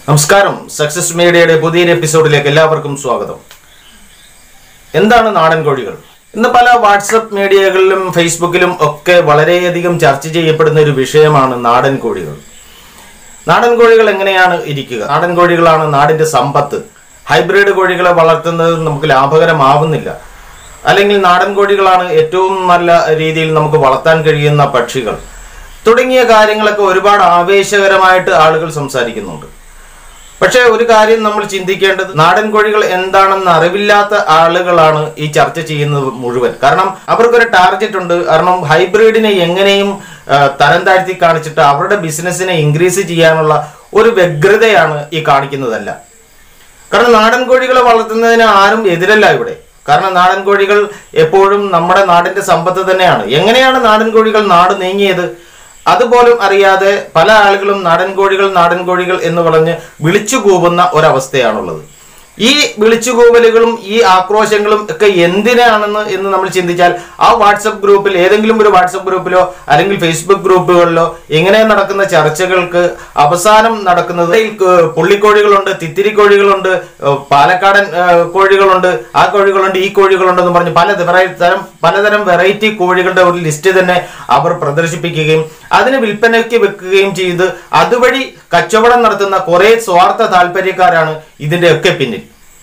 നമസ്കാരം സക്സസ് മീഡിയയുടെ പുതിയൊരു എപ്പിസോഡിലേക്ക് എല്ലാവർക്കും സ്വാഗതം എന്താണ് നാടൻ കോഴികൾ ഇന്ന് പല വാട്സപ്പ് മീഡിയകളിലും ഫേസ്ബുക്കിലും ഒക്കെ വളരെയധികം ചർച്ച ചെയ്യപ്പെടുന്ന ഒരു വിഷയമാണ് നാടൻ കോഴികൾ നാടൻ കോഴികൾ എങ്ങനെയാണ് ഇരിക്കുക നാടൻ കോഴികളാണ് നാടിന്റെ സമ്പത്ത് ഹൈബ്രിഡ് കോഴികളെ വളർത്തുന്നത് നമുക്ക് ലാഭകരമാവുന്നില്ല അല്ലെങ്കിൽ നാടൻ കോഴികളാണ് ഏറ്റവും നല്ല രീതിയിൽ നമുക്ക് വളർത്താൻ കഴിയുന്ന പക്ഷികൾ തുടങ്ങിയ കാര്യങ്ങളൊക്കെ ഒരുപാട് ആവേശകരമായിട്ട് ആളുകൾ സംസാരിക്കുന്നുണ്ട് പക്ഷേ ഒരു കാര്യം നമ്മൾ ചിന്തിക്കേണ്ടത് നാടൻ കോഴികൾ എന്താണെന്ന് അറിവില്ലാത്ത ആളുകളാണ് ഈ ചർച്ച ചെയ്യുന്നത് മുഴുവൻ കാരണം അവർക്കൊരു ടാർഗറ്റ് ഉണ്ട് കാരണം ഹൈബ്രിഡിനെ എങ്ങനെയും ആ, തരം താഴ്ത്തി കാണിച്ചിട്ട് അവരുടെ ബിസിനസ്സിനെ ഇൻക്രീസ് ചെയ്യാനുള്ള ഒരു വ്യഗ്രതയാണ് ഈ കാണിക്കുന്നതല്ല കാരണം നാടൻ കോഴികളെ വളർത്തുന്നതിന് ആരും എതിരല്ല ഇവിടെ കാരണം നാടൻ കോഴികൾ എപ്പോഴും നമ്മുടെ നാടിന്റെ സമ്പത്ത് തന്നെയാണ് എങ്ങനെയാണ് നാടൻ കോഴികൾ നാട് നീങ്ങിയത് അതുപോലും അറിയാതെ പല ആളുകളും നാടൻ കോഴികൾ നാടൻ കോഴികൾ എന്ന് പറഞ്ഞ് വിളിച്ചു കൂവുന്ന ഒരവസ്ഥയാണുള്ളത് ഈ വിളിച്ചുകൂവലുകളും ഈ ആക്രോശങ്ങളും ഒക്കെ എന്തിനാണെന്ന് എന്ന് നമ്മൾ ചിന്തിച്ചാൽ ആ വാട്സപ്പ് ഗ്രൂപ്പിൽ ഏതെങ്കിലും ഒരു വാട്സപ്പ് ഗ്രൂപ്പിലോ അല്ലെങ്കിൽ ഫേസ്ബുക്ക് ഗ്രൂപ്പുകളിലോ ഇങ്ങനെ നടക്കുന്ന ചർച്ചകൾക്ക് അവസാനം നടക്കുന്നത് ഈ ക- പുള്ളിക്കോഴികളുണ്ട് തിത്തിരി കോഴികളുണ്ട് ഏഹ് പാലക്കാടൻ ഏഹ് കോഴികളുണ്ട് ആ കോഴികളുണ്ട് ഈ കോഴികളുണ്ട് എന്ന് പറഞ്ഞ് പല വെറൈ- തരം പലതരം വെറൈറ്റി കോഴികളുടെ ഒരു ലിസ്റ്റ് തന്നെ അവർ പ്രദർശിപ്പിക്കുകയും അതിന് വിൽപ്പനയ്ക്ക് വെക്കുകയും ചെയ്ത് അതുവഴി കച്ചവടം നടത്തുന്ന കുറെ സ്വാർത്ഥ താല്പര്യക്കാരാണ് ഇതിന്റെയൊക്കെ പിന്നിൽ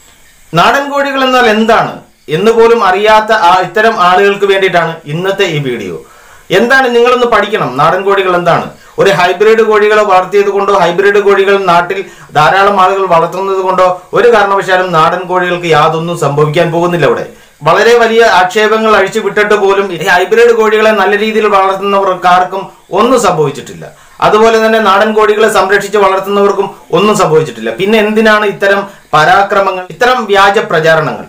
നാടൻ കോഴികൾ എന്നാൽ എന്താണ് എന്ന് പോലും അറിയാത്ത ആ ഇത്തരം ആളുകൾക്ക് വേണ്ടിയിട്ടാണ് ഇന്നത്തെ ഈ വീഡിയോ എന്താണ് നിങ്ങളൊന്ന് പഠിക്കണം നാടൻ കോഴികൾ എന്താണ് ഒരു ഹൈബ്രിഡ് കോഴികളെ വളർത്തിയത് കൊണ്ടോ ഹൈബ്രിഡ് കോഴികൾ നാട്ടിൽ ധാരാളം ആളുകൾ വളർത്തുന്നത് കൊണ്ടോ ഒരു കാരണവശാലും നാടൻ കോഴികൾക്ക് യാതൊന്നും സംഭവിക്കാൻ പോകുന്നില്ല ഇവിടെ വളരെ വലിയ ആക്ഷേപങ്ങൾ അഴിച്ചു വിട്ടിട്ട് പോലും ഈ ഹൈബ്രിഡ് കോഴികളെ നല്ല രീതിയിൽ വളർത്തുന്നവർക്കാർക്കും ഒന്നും സംഭവിച്ചിട്ടില്ല അതുപോലെ തന്നെ നാടൻ കോഴികളെ സംരക്ഷിച്ച് വളർത്തുന്നവർക്കും ഒന്നും സംഭവിച്ചിട്ടില്ല പിന്നെ എന്തിനാണ് ഇത്തരം പരാക്രമങ്ങൾ ഇത്തരം വ്യാജ പ്രചാരണങ്ങൾ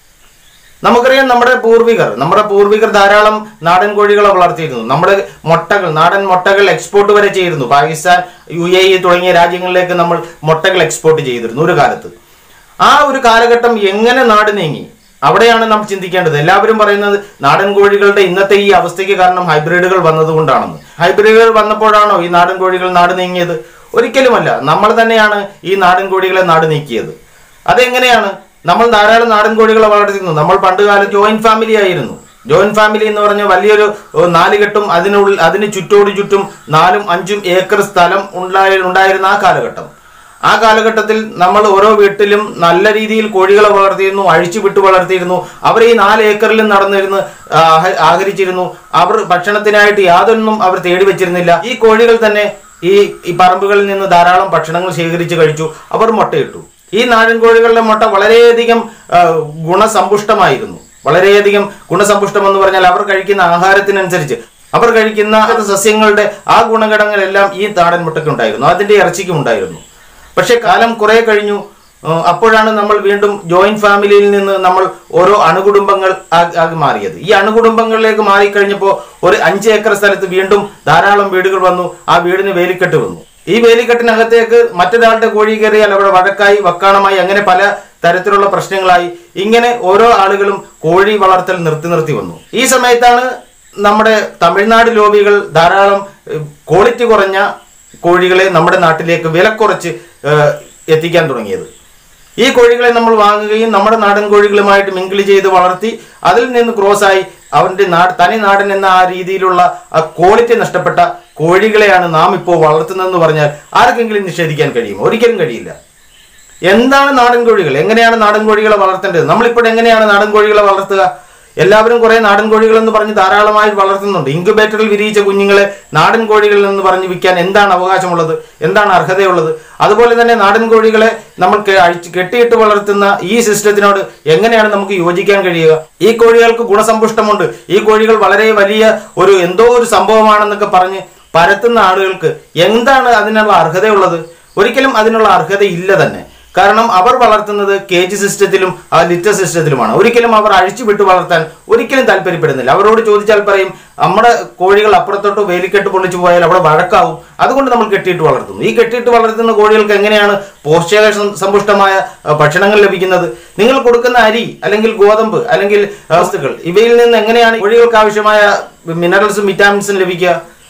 നമുക്കറിയാം നമ്മുടെ പൂർവികർ നമ്മുടെ പൂർവികർ ധാരാളം നാടൻ കോഴികളെ വളർത്തിയിരുന്നു നമ്മുടെ മുട്ടകൾ നാടൻ മുട്ടകൾ എക്സ്പോർട്ട് വരെ ചെയ്തിരുന്നു പാകിസ്ഥാൻ യു എ ഇ തുടങ്ങിയ രാജ്യങ്ങളിലേക്ക് നമ്മൾ മുട്ടകൾ എക്സ്പോർട്ട് ചെയ്തിരുന്നു ഒരു കാലത്ത് ആ ഒരു കാലഘട്ടം എങ്ങനെ നാട് നീങ്ങി അവിടെയാണ് നാം ചിന്തിക്കേണ്ടത് എല്ലാവരും പറയുന്നത് നാടൻ കോഴികളുടെ ഇന്നത്തെ ഈ അവസ്ഥയ്ക്ക് കാരണം ഹൈബ്രിഡുകൾ വന്നതുകൊണ്ടാണെന്ന് ഹൈബ്രിഡുകൾ വന്നപ്പോഴാണോ ഈ നാടൻ കോഴികൾ നാട് നീങ്ങിയത് ഒരിക്കലുമല്ല നമ്മൾ തന്നെയാണ് ഈ നാടൻ കോഴികളെ നാട് നീക്കിയത് അതെങ്ങനെയാണ് നമ്മൾ ധാരാളം നാടൻ കോഴികളെ വളർത്തിയിരുന്നു നമ്മൾ പണ്ട് കാലം ജോയിന്റ് ഫാമിലി ആയിരുന്നു ജോയിന്റ് ഫാമിലി എന്ന് പറഞ്ഞ വലിയൊരു ഏഹ്, നാലുകെട്ടും അതിനുള്ളിൽ അതിന് ചുറ്റോട് ചുറ്റും നാലും അഞ്ചും ഏക്കർ സ്ഥലം ഉണ്ടായി ഉണ്ടായിരുന്ന ആ കാലഘട്ടം ആ കാലഘട്ടത്തിൽ നമ്മൾ ഓരോ വീട്ടിലും നല്ല രീതിയിൽ കോഴികളെ വളർത്തിയിരുന്നു അഴിച്ചു വിട്ട് വളർത്തിയിരുന്നു അവർ ഈ നാല് ഏക്കറിലും നടന്നിരുന്ന് ആഹ- ആഹരിച്ചിരുന്നു അവർ ഭക്ഷണത്തിനായിട്ട് യാതൊന്നും അവർ തേടി വെച്ചിരുന്നില്ല ഈ കോഴികൾ തന്നെ ഈ ഈ പറമ്പുകളിൽ നിന്ന് ധാരാളം ഭക്ഷണങ്ങൾ ശേഖരിച്ച് കഴിച്ചു അവർ മുട്ടയിട്ടു ഈ നാടൻ കോഴികളുടെ മുട്ട വളരെയധികം ആ, ഗുണസമ്പുഷ്ടമായിരുന്നു വളരെയധികം ഗുണസമ്പുഷ്ടം എന്ന് പറഞ്ഞാൽ അവർ കഴിക്കുന്ന ആഹാരത്തിനനുസരിച്ച് അവർ കഴിക്കുന്ന സസ്യങ്ങളുടെ ആ ഗുണഘടകങ്ങളെല്ലാം ഈ നാടൻ മുട്ടയ്ക്ക് ഉണ്ടായിരുന്നു അതിന്റെ ഇറച്ചിക്കും ഉണ്ടായിരുന്നു പക്ഷെ കാലം കുറെ കഴിഞ്ഞു ആ, അപ്പോഴാണ് നമ്മൾ വീണ്ടും ജോയിന്റ് ഫാമിലിയിൽ നിന്ന് നമ്മൾ ഓരോ അണുകുടുംബങ്ങൾ ആ- ആಗಿ മാറിയത് ഈ അണുകുടുംബങ്ങളിലേക്ക് മാറിക്കഴിഞ്ഞപ്പോൾ ഒരു അഞ്ച് ഏക്കർ സ്ഥലത്ത് വീണ്ടും ധാരാളം വീടുകൾ വന്നു ആ വീടിന് വേലിക്കെട്ട് വന്നു ഈ വേലിക്കെട്ടിനകത്തേക്ക് മറ്റൊരാളുടെ കോഴി കയറിയാൽ അവിടെ വഴക്കായി വക്കാണമായി അങ്ങനെ പല തരത്തിലുള്ള പ്രശ്നങ്ങളായി ഇങ്ങനെ ഓരോ ആളുകളും കോഴി വളർത്തൽ നിർത്തി നിർത്തി വന്നു ഈ സമയത്താണ് നമ്മുടെ തമിഴ്നാട് ലോബികൾ ധാരാളം ഏഹ്, ക്വാളിറ്റി കുറഞ്ഞ കോഴികളെ നമ്മുടെ നാട്ടിലേക്ക് വില കുറച്ച് ഏഹ്, എത്തിക്കാൻ തുടങ്ങിയത് ഈ കോഴികളെ നമ്മൾ വാങ്ങുകയും നമ്മുടെ നാടൻ കോഴികളുമായിട്ട് മിങ്കിൾ ചെയ്ത് വളർത്തി അതിൽ നിന്ന് ക്രോസ് ആയി അവന്റെ നാട് തനി നാടൻ എന്ന ആ രീതിയിലുള്ള ആ ക്വാളിറ്റി നഷ്ടപ്പെട്ട കോഴികളെയാണ് നാം ഇപ്പോൾ വളർത്തുന്നതെന്ന് പറഞ്ഞാൽ ആർക്കെങ്കിലും നിഷേധിക്കാൻ കഴിയും ഒരിക്കലും കഴിയില്ല എന്താണ് നാടൻ കോഴികൾ എങ്ങനെയാണ് നാടൻ കോഴികളെ വളർത്തേണ്ടത് നമ്മളിപ്പോൾ എങ്ങനെയാണ് നാടൻ കോഴികളെ വളർത്തുക എല്ലാവരും കുറെ നാടൻ കോഴികൾ എന്ന് പറഞ്ഞ് ധാരാളമായി വളർത്തുന്നുണ്ട് ഇൻക്യുബേറ്ററിൽ വിരിയിച്ച കുഞ്ഞുങ്ങളെ നാടൻ കോഴികൾ എന്ന് പറഞ്ഞ് വിൽക്കാൻ എന്താണ് അവകാശമുള്ളത് എന്താണ് അർഹതയുള്ളത് അതുപോലെ തന്നെ നാടൻ കോഴികളെ നമ്മൾ കെ- അഴിച്ച് കെട്ടിയിട്ട് വളർത്തുന്ന ഈ സിസ്റ്റത്തിനോട് എങ്ങനെയാണ് നമുക്ക് യോജിക്കാൻ കഴിയുക ഈ കോഴികൾക്ക് ഗുണസമ്പുഷ്ടമുണ്ട് ഈ കോഴികൾ വളരെ വലിയ ഒരു എന്തോ ഒരു സംഭവമാണെന്നൊക്കെ പറഞ്ഞ് പരത്തുന്ന ആളുകൾക്ക് എന്താണ് അതിനുള്ള അർഹതയുള്ളത് ഒരിക്കലും അതിനുള്ള അർഹത ഇല്ല തന്നെ കാരണം അവർ വളർത്തുന്നത് കേജ് സിസ്റ്റത്തിലും ആ ലിറ്റർ സിസ്റ്റത്തിലുമാണ് ഒരിക്കലും അവർ അഴിച്ചു വിട്ട് വളർത്താൻ ഒരിക്കലും താല്പര്യപ്പെടുന്നില്ല അവരോട് ചോദിച്ചാൽ പറയും നമ്മുടെ കോഴികൾ അപ്പുറത്തോട്ട് വേലിക്കെട്ട് പൊള്ളിച്ചു പോയാൽ അവിടെ വഴക്കാവും അതുകൊണ്ട് നമ്മൾ കെട്ടിയിട്ട് വളർത്തുന്നു ഈ കെട്ടിയിട്ട് വളർത്തുന്ന കോഴികൾക്ക് എങ്ങനെയാണ് പോഷക സം- സമ്പുഷ്ടമായ ആ, ഭക്ഷണങ്ങൾ ലഭിക്കുന്നത് നിങ്ങൾ കൊടുക്കുന്ന അരി അല്ലെങ്കിൽ ഗോതമ്പ് അല്ലെങ്കിൽ ആ, വസ്തുക്കൾ ഇവയിൽ നിന്ന് എങ്ങനെയാണ് കോഴികൾക്ക് ആവശ്യമായ മിനറൽസും വിറ്റാമിൻസും ലഭിക്കുക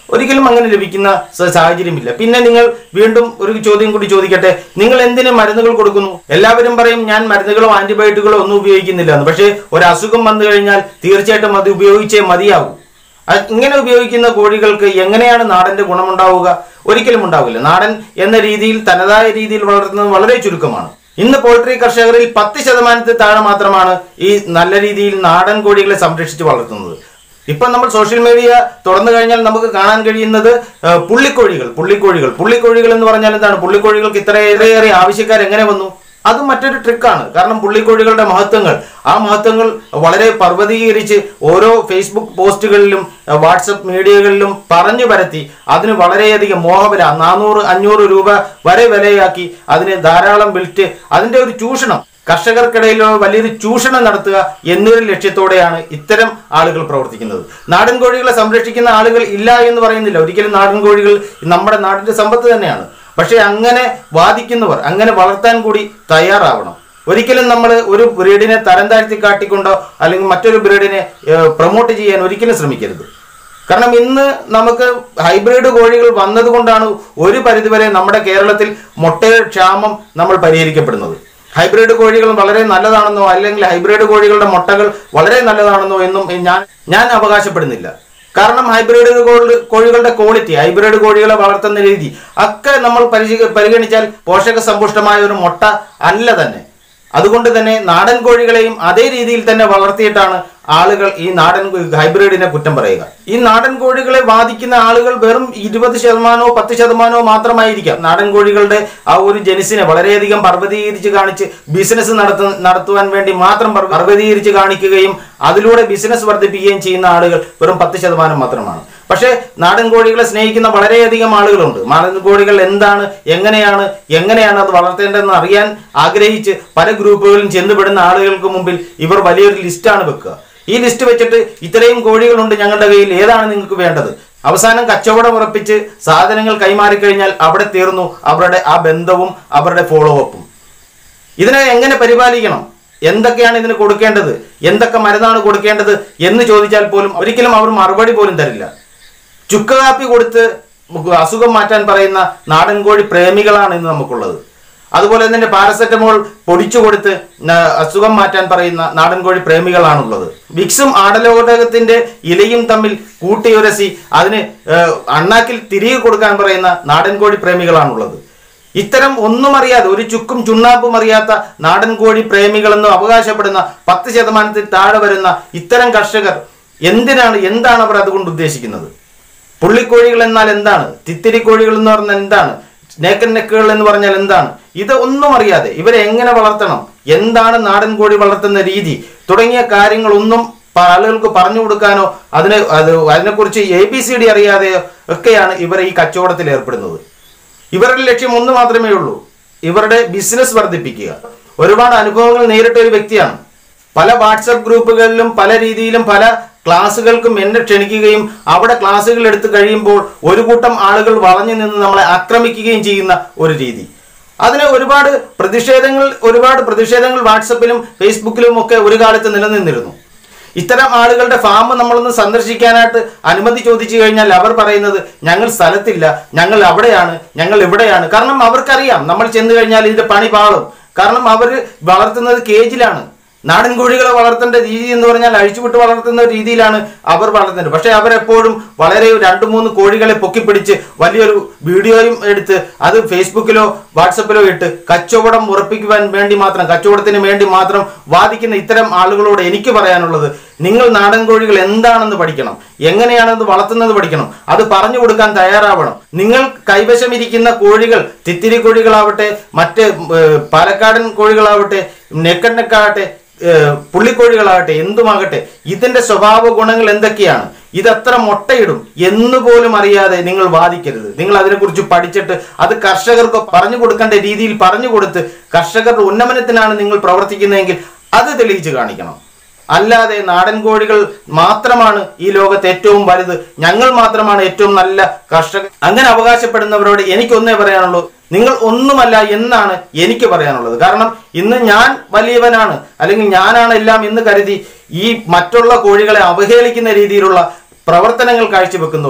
ഒരിക്കലും അങ്ങനെ ലഭിക്കുന്ന സ- സാഹചര്യമില്ല പിന്നെ നിങ്ങൾ വീണ്ടും ഒരു ചോദ്യം കൂടി ചോദിക്കട്ടെ നിങ്ങൾ എന്തിന് മരുന്നുകൾ കൊടുക്കുന്നു എല്ലാവരും പറയും ഞാൻ മരുന്നുകളോ ആന്റിബയോട്ടിക്കുകളോ ഒന്നും ഉപയോഗിക്കുന്നില്ല എന്ന് പക്ഷേ ഒരു അസുഖം വന്നു കഴിഞ്ഞാൽ തീർച്ചയായിട്ടും അത് ഉപയോഗിച്ചേ മതിയാവൂ അത് ഇങ്ങനെ ഉപയോഗിക്കുന്ന കോഴികൾക്ക് എങ്ങനെയാണ് നാടന്റെ ഗുണമുണ്ടാവുക ഒരിക്കലും ഉണ്ടാവില്ല നാടൻ എന്ന രീതിയിൽ തനതായ രീതിയിൽ വളർത്തുന്നത് വളരെ ചുരുക്കമാണ് ഇന്ന് പോൾട്രി കർഷകരിൽ പത്ത് ശതമാനത്തിൽ താഴെ മാത്രമാണ് ഈ നല്ല രീതിയിൽ നാടൻ കോഴികളെ സംരക്ഷിച്ച് വളർത്തുന്നത് ഇപ്പൊ നമ്മൾ സോഷ്യൽ മീഡിയ തുറന്നു കഴിഞ്ഞാൽ നമുക്ക് കാണാൻ കഴിയുന്നത് ആ, പുള്ളിക്കോഴികൾ പുള്ളിക്കോഴികൾ പുള്ളിക്കോഴികൾ എന്ന് പറഞ്ഞാൽ എന്താണ് പുള്ളിക്കോഴികൾക്ക് ഇത്രയേറെ ആവശ്യക്കാർ എങ്ങനെ വന്നു അത് മറ്റൊരു ട്രിക്കാണ് കാരണം പുള്ളിക്കോഴികളുടെ മഹത്വങ്ങൾ ആ മഹത്വങ്ങൾ വളരെ പർവ്വതീകരിച്ച് ഓരോ ഫേസ്ബുക്ക് പോസ്റ്റുകളിലും അഹ് വാട്സപ്പ് മീഡിയകളിലും പറഞ്ഞു പരത്തി അതിന് വളരെയധികം മോഹവില നാനൂറ് അഞ്ഞൂറ് രൂപ വരെ വിലയാക്കി അതിന് ധാരാളം വിൽറ്റ് അതിന്റെ ഒരു ചൂഷണം കർഷകർക്കിടയിൽ വലിയൊരു ചൂഷണം നടത്തുക എന്നൊരു ലക്ഷ്യത്തോടെയാണ് ഇത്തരം ആളുകൾ പ്രവർത്തിക്കുന്നത് നാടൻ കോഴികളെ സംരക്ഷിക്കുന്ന ആളുകൾ ഇല്ല എന്ന് പറയുന്നില്ല ഒരിക്കലും നാടൻ കോഴികൾ നമ്മുടെ നാടിന്റെ സമ്പത്ത് തന്നെയാണ് പക്ഷെ അങ്ങനെ വാദിക്കുന്നവർ അങ്ങനെ വളർത്താൻ കൂടി തയ്യാറാവണം ഒരിക്കലും നമ്മൾ ഒരു ബ്രീഡിനെ തരം താഴ്ത്തി കാട്ടിക്കൊണ്ടോ അല്ലെങ്കിൽ മറ്റൊരു ബ്രീഡിനെ പ്രൊമോട്ട് ചെയ്യാൻ ഒരിക്കലും ശ്രമിക്കരുത് കാരണം ഇന്ന് നമുക്ക് ഹൈബ്രിഡ് കോഴികൾ വന്നതുകൊണ്ടാണ് ഒരു പരിധിവരെ നമ്മുടെ കേരളത്തിൽ മുട്ടയുടെ ക്ഷാമം നമ്മൾ പരിഹരിക്കപ്പെടുന്നത് ഹൈബ്രിഡ് കോഴികൾ വളരെ നല്ലതാണെന്നോ അല്ലെങ്കിൽ ഹൈബ്രിഡ് കോഴികളുടെ മുട്ടകൾ വളരെ നല്ലതാണെന്നോ എന്നും ഞാൻ ഞാൻ അവകാശപ്പെടുന്നില്ല കാരണം ഹൈബ്രിഡ് കോഴി- കോഴികളുടെ ക്വാളിറ്റി ഹൈബ്രിഡ് കോഴികളെ വളർത്തുന്ന രീതി ഒക്കെ നമ്മൾ പരിശീ- പരിഗണിച്ചാൽ പോഷക സമ്പുഷ്ടമായ ഒരു മുട്ട അല്ല തന്നെ അതുകൊണ്ട് തന്നെ നാടൻ കോഴികളെയും അതേ രീതിയിൽ തന്നെ വളർത്തിയിട്ടാണ് ആളുകൾ ഈ നാടൻ കോ- ഹൈബ്രിഡിനെ കുറ്റം പറയുക ഈ നാടൻ കോഴികളെ വാദിക്കുന്ന ആളുകൾ വെറും ഇരുപത് ശതമാനമോ പത്ത് ശതമാനമോ മാത്രമായിരിക്കാം നാടൻ കോഴികളുടെ ആ ഒരു ജനിസിനെ വളരെയധികം പർവ്വതീകരിച്ച് കാണിച്ച് ബിസിനസ് നടത്തു നടത്തുവാൻ വേണ്ടി മാത്രം പർവ്വ- പർവ്വതീകരിച്ച് കാണിക്കുകയും അതിലൂടെ ബിസിനസ് വർദ്ധിപ്പിക്കുകയും ചെയ്യുന്ന ആളുകൾ വെറും പത്ത് ശതമാനം മാത്രമാണ് പക്ഷേ നാടൻ കോഴികളെ സ്നേഹിക്കുന്ന വളരെയധികം ആളുകളുണ്ട് നാടൻ കോഴികൾ എന്താണ് എങ്ങനെയാണ് എങ്ങനെയാണ് അത് വളർത്തേണ്ടതെന്ന് അറിയാൻ ആഗ്രഹിച്ച് പല ഗ്രൂപ്പുകളിലും ചെന്നുപെടുന്ന ആളുകൾക്ക് മുമ്പിൽ ഇവർ വലിയൊരു ലിസ്റ്റാണ് വെക്കുക ഈ ലിസ്റ്റ് വെച്ചിട്ട് ഇത്രയും കോഴികളുണ്ട് ഞങ്ങളുടെ കയ്യിൽ ഏതാണ് നിങ്ങൾക്ക് വേണ്ടത് അവസാനം കച്ചവടം ഉറപ്പിച്ച് സാധനങ്ങൾ കൈമാറിക്കഴിഞ്ഞാൽ അവിടെ തീർന്നു അവരുടെ ആ ബന്ധവും അവരുടെ ഫോളോ അപ്പും ഇതിനെ എങ്ങനെ പരിപാലിക്കണം എന്തൊക്കെയാണ് ഇതിന് കൊടുക്കേണ്ടത് എന്തൊക്കെ മരുന്നാണ് കൊടുക്കേണ്ടത് എന്ന് ചോദിച്ചാൽ പോലും ഒരിക്കലും അവർ മറുപടി പോലും തരില്ല ചുക്ക് കാപ്പി കൊടുത്ത് അസുഖം മാറ്റാൻ പറയുന്ന നാടൻ കോഴി പ്രേമികളാണ് ഇന്ന് നമുക്കുള്ളത് അതുപോലെ തന്നെ പാരസെറ്റമോൾ പൊടിച്ചു കൊടുത്ത് ന- അസുഖം മാറ്റാൻ പറയുന്ന നാടൻ കോഴി പ്രേമികളാണുള്ളത് വിക്സും ആടലോടകത്തിന്റെ ഇലയും തമ്മിൽ കൂട്ടിയുരസി അതിന് ഏഹ്, അണ്ണാക്കിൽ തിരികെ കൊടുക്കാൻ പറയുന്ന നാടൻ കോഴി പ്രേമികളാണുള്ളത് ഇത്തരം ഒന്നും അറിയാതെ ഒരു ചുക്കും ചുണ്ണാമ്പും അറിയാത്ത നാടൻ കോഴി പ്രേമികളെന്ന് അവകാശപ്പെടുന്ന പത്ത് ശതമാനത്തിൽ താഴെ വരുന്ന ഇത്തരം കർഷകർ എന്തിനാണ് എന്താണ് അവർ അതുകൊണ്ട് ഉദ്ദേശിക്കുന്നത് പുള്ളിക്കോഴികൾ എന്നാൽ എന്താണ് തിത്തിരി കോഴികൾ എന്ന് പറഞ്ഞാൽ എന്താണ് നേക്കൻ നെക്കുകൾ എന്ന് പറഞ്ഞാൽ എന്താണ് ഇത് ഒന്നും അറിയാതെ ഇവരെ എങ്ങനെ വളർത്തണം എന്താണ് നാടൻ കോഴി വളർത്തുന്ന രീതി തുടങ്ങിയ കാര്യങ്ങളൊന്നും പ- ആളുകൾക്ക് പറഞ്ഞു കൊടുക്കാനോ അതിന് അത് അതിനെക്കുറിച്ച് എ ബി സി ഡി അറിയാതെയോ ഒക്കെയാണ് ഇവർ ഈ കച്ചവടത്തിൽ ഏർപ്പെടുന്നത് ഇവരുടെ ലക്ഷ്യം ഒന്ന് മാത്രമേ ഉള്ളൂ ഇവരുടെ ബിസിനസ് വർദ്ധിപ്പിക്കുക ഒരുപാട് അനുഭവങ്ങൾ നേരിട്ട ഒരു വ്യക്തിയാണ് പല വാട്സപ്പ് ഗ്രൂപ്പുകളിലും പല രീതിയിലും പല ക്ലാസ്സുകൾക്കും എന്നെ ക്ഷണിക്കുകയും അവിടെ ക്ലാസ്സുകൾ എടുത്തു കഴിയുമ്പോൾ ഒരു കൂട്ടം ആളുകൾ വളഞ്ഞു നിന്ന് നമ്മളെ ആക്രമിക്കുകയും ചെയ്യുന്ന ഒരു രീതി അതിന് ഒരുപാട് പ്രതിഷേധങ്ങൾ ഒരുപാട് പ്രതിഷേധങ്ങൾ വാട്സപ്പിലും ഫേസ്ബുക്കിലും ഒക്കെ ഒരു കാലത്ത് നിലനിന്നിരുന്നു ഇത്തരം ആളുകളുടെ ഫാം നമ്മളൊന്ന് സന്ദർശിക്കാനായിട്ട് അനുമതി ചോദിച്ചു കഴിഞ്ഞാൽ അവർ പറയുന്നത് ഞങ്ങൾ സ്ഥലത്തില്ല ഞങ്ങൾ അവിടെയാണ് ഞങ്ങൾ ഇവിടെയാണ് കാരണം അവർക്കറിയാം നമ്മൾ ചെന്ന് കഴിഞ്ഞാൽ ഇതിന്റെ പണി പാളും കാരണം അവർ വളർത്തുന്നത് കേജിലാണ് നാടൻ കോഴികളെ വളർത്തേണ്ട രീതി എന്ന് പറഞ്ഞാൽ അഴിച്ചുവിട്ട് വളർത്തുന്ന രീതിയിലാണ് അവർ വളർത്തുന്നത് പക്ഷേ അവരെപ്പോഴും വളരെ രണ്ട് മൂന്ന് കോഴികളെ പൊക്കിപ്പിടിച്ച് വലിയൊരു വീഡിയോയും എടുത്ത് അത് ഫേസ്ബുക്കിലോ വാട്സപ്പിലോ ഇട്ട് കച്ചവടം ഉറപ്പിക്കുവാൻ വേണ്ടി മാത്രം കച്ചവടത്തിന് വേണ്ടി മാത്രം വാദിക്കുന്ന ഇത്തരം ആളുകളോട് എനിക്ക് പറയാനുള്ളത് നിങ്ങൾ നാടൻ കോഴികൾ എന്താണെന്ന് പഠിക്കണം എങ്ങനെയാണെന്ന് വളർത്തുന്നത് പഠിക്കണം അത് പറഞ്ഞു കൊടുക്കാൻ തയ്യാറാവണം നിങ്ങൾ കൈവശം ഇരിക്കുന്ന കോഴികൾ തിത്തിരി കോഴികളാവട്ടെ മറ്റ് ഏഹ്, പാലക്കാടൻ കോഴികളാവട്ടെ നെക്കൻ നെക്കാവട്ടെ ഏഹ്, പുള്ളിക്കോഴികളാകട്ടെ എന്തുമാകട്ടെ ഇതിന്റെ സ്വഭാവ ഗുണങ്ങൾ എന്തൊക്കെയാണ് ഇതത്ര മുട്ടയിടും എന്ന് പോലും അറിയാതെ നിങ്ങൾ വാദിക്കരുത് നിങ്ങൾ അതിനെക്കുറിച്ച് പഠിച്ചിട്ട് അത് കർഷകർക്ക് പറഞ്ഞു കൊടുക്കേണ്ട രീതിയിൽ പറഞ്ഞു കൊടുത്ത് കർഷകരുടെ ഉന്നമനത്തിനാണ് നിങ്ങൾ പ്രവർത്തിക്കുന്നതെങ്കിൽ അത് തെളിയിച്ച് കാണിക്കണം അല്ലാതെ നാടൻ കോഴികൾ മാത്രമാണ് ഈ ലോകത്ത് ഏറ്റവും വലുത് ഞങ്ങൾ മാത്രമാണ് ഏറ്റവും നല്ല കർഷകർ അങ്ങനെ അവകാശപ്പെടുന്നവരോട് എനിക്കൊന്നേ പറയാനുള്ളൂ നിങ്ങൾ ഒന്നുമല്ല എന്നാണ് എനിക്ക് പറയാനുള്ളത് കാരണം ഇന്ന് ഞാൻ വലിയവനാണ് അല്ലെങ്കിൽ ഞാനാണ് എല്ലാം എന്ന് കരുതി ഈ മറ്റുള്ള കോഴികളെ അവഹേളിക്കുന്ന രീതിയിലുള്ള പ്രവർത്തനങ്ങൾ കാഴ്ചവെക്കുന്നവരോട്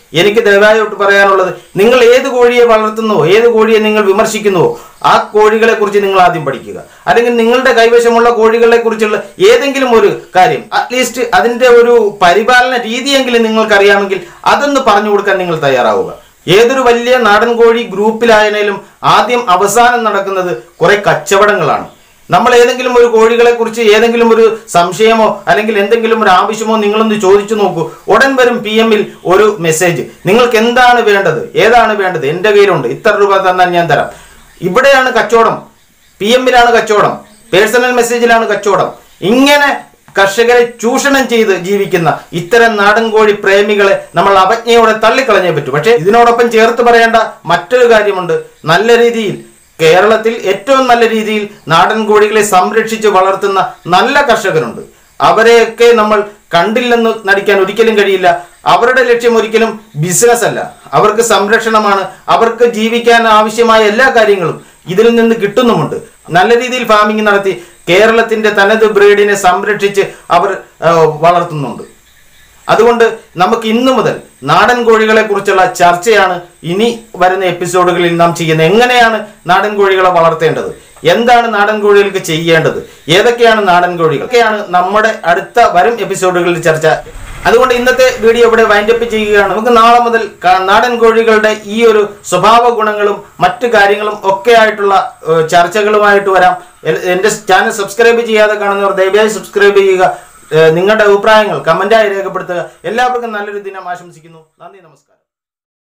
എനിക്ക് ദയവായിട്ട് പറയാനുള്ളത് നിങ്ങൾ ഏത് കോഴിയെ വളർത്തുന്നുവോ ഏത് കോഴിയെ നിങ്ങൾ വിമർശിക്കുന്നുവോ ആ കോഴികളെ കുറിച്ച് നിങ്ങൾ ആദ്യം പഠിക്കുക അല്ലെങ്കിൽ നിങ്ങളുടെ കൈവശമുള്ള കോഴികളെ കുറിച്ചുള്ള ഏതെങ്കിലും ഒരു കാര്യം അറ്റ്ലീസ്റ്റ് അതിന്റെ ഒരു പരിപാലന രീതിയെങ്കിലും നിങ്ങൾക്കറിയാമെങ്കിൽ അതൊന്ന് പറഞ്ഞു കൊടുക്കാൻ നിങ്ങൾ തയ്യാറാവുക ഏതൊരു വലിയ നാടൻ കോഴി ഗ്രൂപ്പിലായാലും ആദ്യം അവസാനം നടക്കുന്നത് കുറെ കച്ചവടങ്ങളാണ് നമ്മൾ ഏതെങ്കിലും ഒരു കോഴികളെ കുറിച്ച് ഏതെങ്കിലും ഒരു സംശയമോ അല്ലെങ്കിൽ എന്തെങ്കിലും ഒരു ആവശ്യമോ നിങ്ങളൊന്ന് ചോദിച്ചു നോക്കൂ ഉടൻ വരും പി എമ്മിൽ ഒരു മെസ്സേജ് നിങ്ങൾക്ക് എന്താണ് വേണ്ടത് ഏതാണ് വേണ്ടത് എൻ്റെ കയ്യിലുണ്ട് ഇത്ര രൂപ തന്നാൽ ഞാൻ തരാം ഇവിടെയാണ് കച്ചവടം പി എമ്മിലാണ് കച്ചവടം പേഴ്സണൽ മെസ്സേജിലാണ് കച്ചവടം ഇങ്ങനെ കർഷകരെ ചൂഷണം ചെയ്ത് ജീവിക്കുന്ന ഇത്തരം നാടൻ കോഴി പ്രേമികളെ നമ്മൾ അവജ്ഞയോടെ തള്ളിക്കളഞ്ഞേ പറ്റൂ പക്ഷേ ഇതിനോടൊപ്പം ചേർത്ത് പറയേണ്ട മറ്റൊരു കാര്യമുണ്ട് നല്ല രീതിയിൽ കേരളത്തിൽ ഏറ്റവും നല്ല രീതിയിൽ നാടൻ കോഴികളെ സംരക്ഷിച്ച് വളർത്തുന്ന നല്ല കർഷകരുണ്ട് അവരെയൊക്കെ നമ്മൾ കണ്ടില്ലെന്ന് നടിക്കാൻ ഒരിക്കലും കഴിയില്ല അവരുടെ ലക്ഷ്യം ഒരിക്കലും ബിസിനസ് അല്ല അവർക്ക് സംരക്ഷണമാണ് അവർക്ക് ജീവിക്കാൻ ആവശ്യമായ എല്ലാ കാര്യങ്ങളും ഇതിൽ നിന്ന് കിട്ടുന്നുമുണ്ട് നല്ല രീതിയിൽ ഫാമിംഗ് നടത്തി കേരളത്തിന്റെ തനത് ബ്രീഡിനെ സംരക്ഷിച്ച് അവർ ആ, വളർത്തുന്നുണ്ട് അതുകൊണ്ട് നമുക്ക് ഇന്നു മുതൽ നാടൻ കോഴികളെ കുറിച്ചുള്ള ചർച്ചയാണ് ഇനി വരുന്ന എപ്പിസോഡുകളിൽ നാം ചെയ്യുന്നത് എങ്ങനെയാണ് നാടൻ കോഴികളെ വളർത്തേണ്ടത് എന്താണ് നാടൻ കോഴികൾക്ക് ചെയ്യേണ്ടത് ഏതൊക്കെയാണ് നാടൻ കോഴികൾ ഒക്കെയാണ് നമ്മുടെ അടുത്ത വരും എപ്പിസോഡുകളിൽ ചർച്ച അതുകൊണ്ട് ഇന്നത്തെ വീഡിയോ ഇവിടെ വൈൻഡപ്പ് ചെയ്യുകയാണ് നമുക്ക് നാളെ മുതൽ ക- നാടൻ കോഴികളുടെ ഈ ഒരു സ്വഭാവ ഗുണങ്ങളും മറ്റു കാര്യങ്ങളും ഒക്കെ ആയിട്ടുള്ള ഏഹ്, ചർച്ചകളുമായിട്ട് വരാം എൽ- എന്റെ ചാനൽ സബ്സ്ക്രൈബ് ചെയ്യാതെ കാണുന്നവർ ദയവായി സബ്സ്ക്രൈബ് ചെയ്യുക ഏഹ്, നിങ്ങളുടെ അഭിപ്രായങ്ങൾ കമന്റായി രേഖപ്പെടുത്തുക എല്ലാവർക്കും നല്ലൊരു ദിനം ആശംസിക്കുന്നു നന്ദി നമസ്കാരം